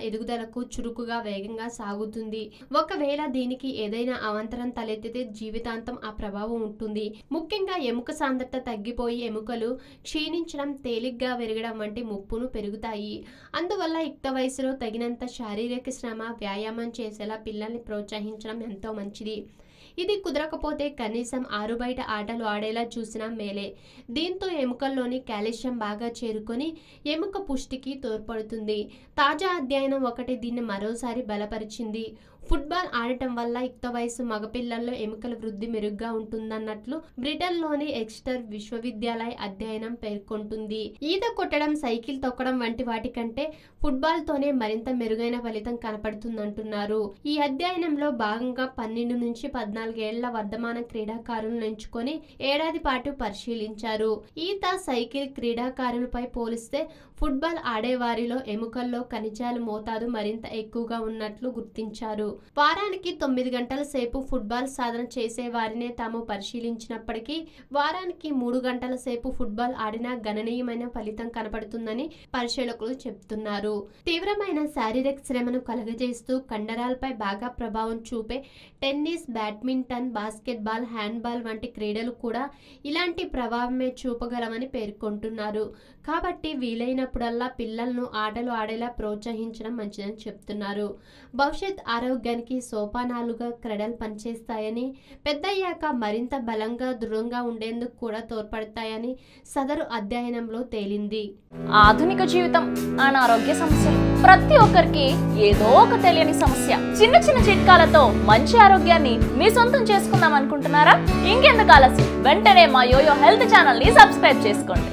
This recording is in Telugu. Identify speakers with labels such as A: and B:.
A: ఎదుగుదలకు చురుకుగా వేగంగా సాగుతుంది ఒకవేళ దీనికి ఏదైనా అవంతరం తలెత్తితే జీవితాంతం ఆ ప్రభావం ఉంటుంది ముఖ్యంగా ఎముక సాంద్రత తగ్గిపోయి ఎముకలు క్షీణించడం తేలిగ్గా విరగడం వంటి ముప్పును పెరుగుతాయి అందువల్ల యుక్త వయసులో తగినంత శారీరక శ్రమ వ్యాయామం చేసేలా పిల్లల్ని ప్రోత్సహించడం ఎంతో మంచిది ఇది కుదరకపోతే కనీసం ఆరు బయట ఆటలు ఆడేలా చూసినా మేలే దీంతో ఎముకల్లోని కాల్షియం బాగా చేరుకొని ఎముక పుష్టికి తోడ్పడుతుంది తాజా అధ్యయనం ఒకటి దీన్ని మరోసారి బలపరిచింది ఫుట్బాల్ ఆడటం వల్ల యుక్త వయసు మగపిల్లల్లో ఎముకల వృద్ధి మెరుగ్గా ఉంటుందన్నట్లు బ్రిటన్లోని ఎక్స్టర్ విశ్వవిద్యాలయ అధ్యయనం పేర్కొంటుంది ఈత కొట్టడం సైకిల్ తొక్కడం వంటి వాటి కంటే ఫుట్బాల్తోనే మరింత మెరుగైన ఫలితం కనపడుతుందంటున్నారు ఈ అధ్యయనంలో భాగంగా పన్నెండు నుంచి పద్నాలుగేళ్ల వర్ధమాన క్రీడాకారులను ఎంచుకొని ఏడాది పాటు పరిశీలించారు ఈత సైకిల్ క్రీడాకారులపై పోలిస్తే ఫుట్బాల్ ఆడేవారిలో ఎముకల్లో ఖనిజాల మోతాదు మరింత ఎక్కువగా ఉన్నట్లు గుర్తించారు వారానికి తొమ్మిది గంటల సేపు ఫుట్బాల్ సాధన చేసే వారినే తాము పరిశీలించినప్పటికీ వారానికి మూడు గంటల సేపు ఫుట్బాల్ ఆడినా గణనీయమైన ఫలితం కనపడుతుందని పరిశీలకులు చెప్తున్నారు తీవ్రమైన శారీరక శ్రమను కలుగజేస్తూ కండరాలపై బాగా ప్రభావం చూపే టెన్నిస్ బ్యాడ్మింటన్ బాస్కెట్బాల్ హ్యాండ్బాల్ వంటి క్రీడలు కూడా ఇలాంటి ప్రభావమే చూపగలమని పేర్కొంటున్నారు కాబట్టి వీలైనప్పుడల్లా పిల్లలను ఆటలు ఆడేలా ప్రోత్సహించడం మంచిదని చెప్తున్నారు భవిష్యత్ ఆరోగ్యానికి సోపానాలుగా క్రీడలు పనిచేస్తాయని పెద్దయ్యాక మరింత బలంగా దృఢంగా ఉండేందుకు కూడా తోడ్పడతాయని సదరు అధ్యయనంలో తేలింది
B: ఆధునిక జీవితం అనారోగ్య సమస్యలు ప్రతి ఒక్కరికి ఏదో ఒక తెలియని సమస్య చిన్న చిన్న చిట్కాలతో మంచి ఆరోగ్యాన్ని మీ సొంతం చేసుకుందాం అనుకుంటున్నారా ఇంకెందుకు ఆలస్యం వెంటనే మా యోయో హెల్త్ ఛానల్ ని సబ్స్క్రైబ్ చేసుకోండి